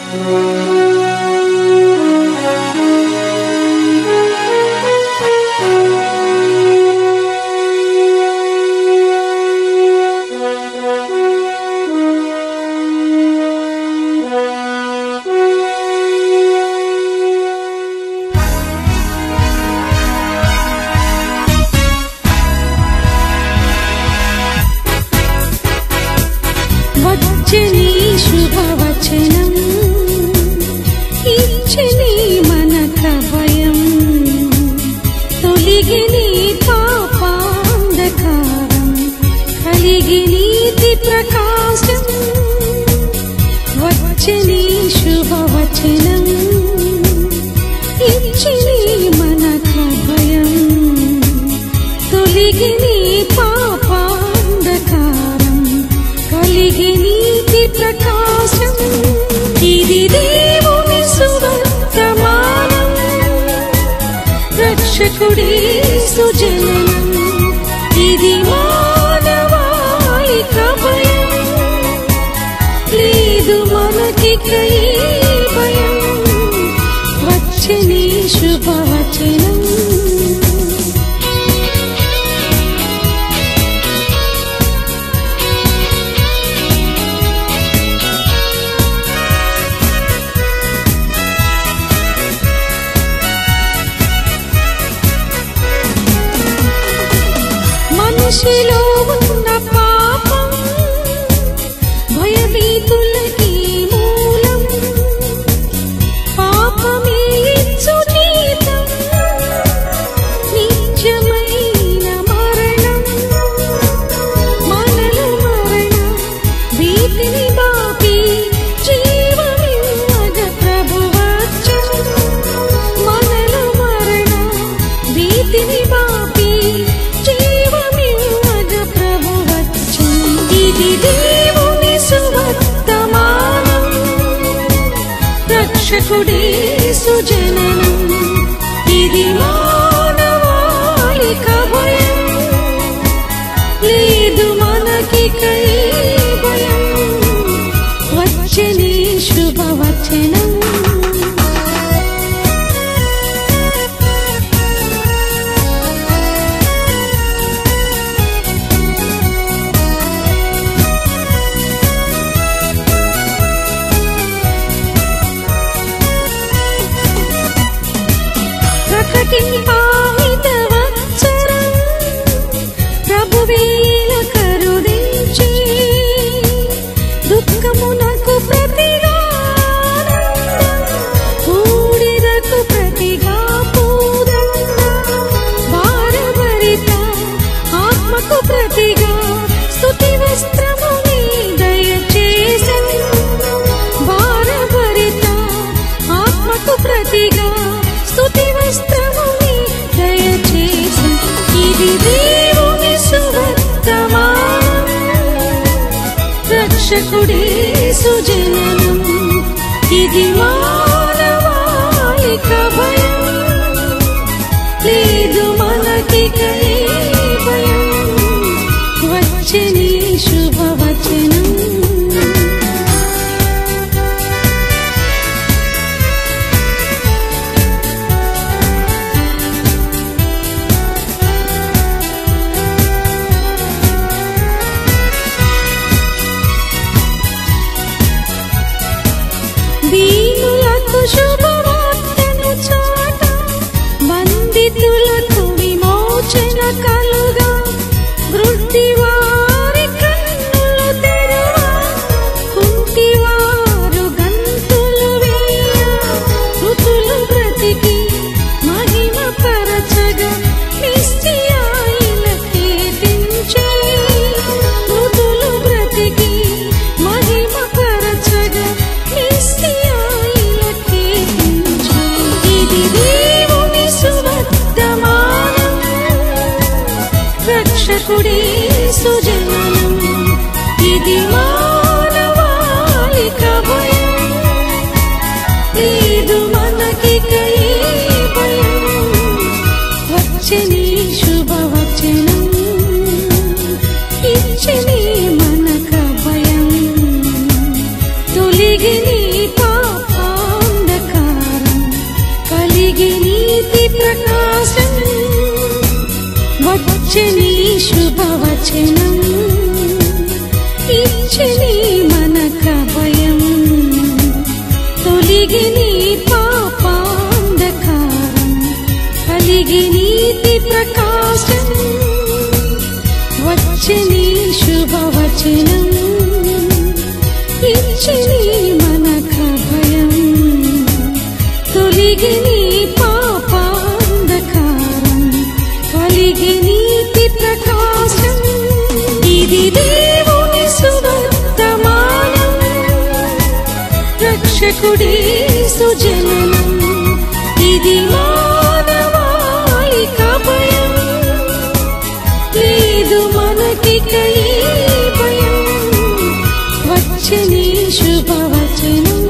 వచ్చని శుభవచనం ఇచ్చని మనక భయం తొలిగి నీ పాపాంధకారం కలిగి నీతి ప్రకాశం వచ్చని శుభవచనం ఇచ్చని మనక భయం తొలిగి నీ పాపాంధకారం కలిగి నీతి ప్రకాశం ఇది దేవుని సువర్తమానం రక్షకుడి సుజననం ఇది మానవాళి భయం లేదు మనకి కై భయం వచ్చని శుభవచనం మనిషిలో ఉన్న పాపం భయభీతులకి మూలం పాపమే ఇచ్చు జీతం నిత్యమైన మరణం మనల మరణం భీతిని బాపి జీవమివ్వగ ప్రభువచ్చం మనల మరణం భీతిని బాపి జీవమివ్వగ ప్రభువచ్చం ఇది దేవుని సువర్తమానం రక్షకుడే సుజననం ఇది మానవాళిక భయం లేదు మనకి కై భయం వచ్చని శుభవచనం ప్రకటింపాహితవత్సరం ప్రభువేల కరుదించి దుఃఖమునకు ప్రతిగా బూడిదకు ప్రతిగా పూదండ భారభరిత ఆత్మకు ప్రతిగా స్తుతి వస్త్రముని దయచేసెను భారభరిత ఆత్మకు ప్రతిగా స్తుతి వస్త్రముని దయచేసి ఇది దేవుని సువర్తమానం రక్షకుడే సుజననం ఇది మానవాళిక భయం లేదు మనకి కై భయం వచ్చని శుభవచనం దీనులకు శుభవార్తను చాట బందితులకు విమోచన కలుగా వృద్ధివారి కన్నులు తెరవ కుంటివారు గంతులు వేయ ఋతులు బ్రతికి మహిమ పరచగా నిశ్చయాయిల కీర్తించే ఋతులు బ్రతికి మహిమ పరచగా నిశ్చయాయిల కీర్తించే ఇది దేవుని సువర్తమానం రక్షకుడే సుజననం ఇది మానవాళిక భయం లేదు మనకి కై భయం వచ్చని శుభవచనం ఇచ్చని మనక భయం తొలిగి నీ పాప వచ్చని శుభవచనం ఇచ్చని మనక భయం తొలిగి నీ పాపాంధకారం కలిగి నీతి ప్రకాశం వచ్చని శుభవచనం ఇచ్చని మనక భయం తొలిగి నీ పాపాంధకారం కలిగి నీతి ప్రకాశం ఇది దేవుని సువర్తమానం రక్షకుడి సుజననం ఇది మానవాళిక భయం లేదు మనకిక ఈ భయం వచ్చని శుభవచనం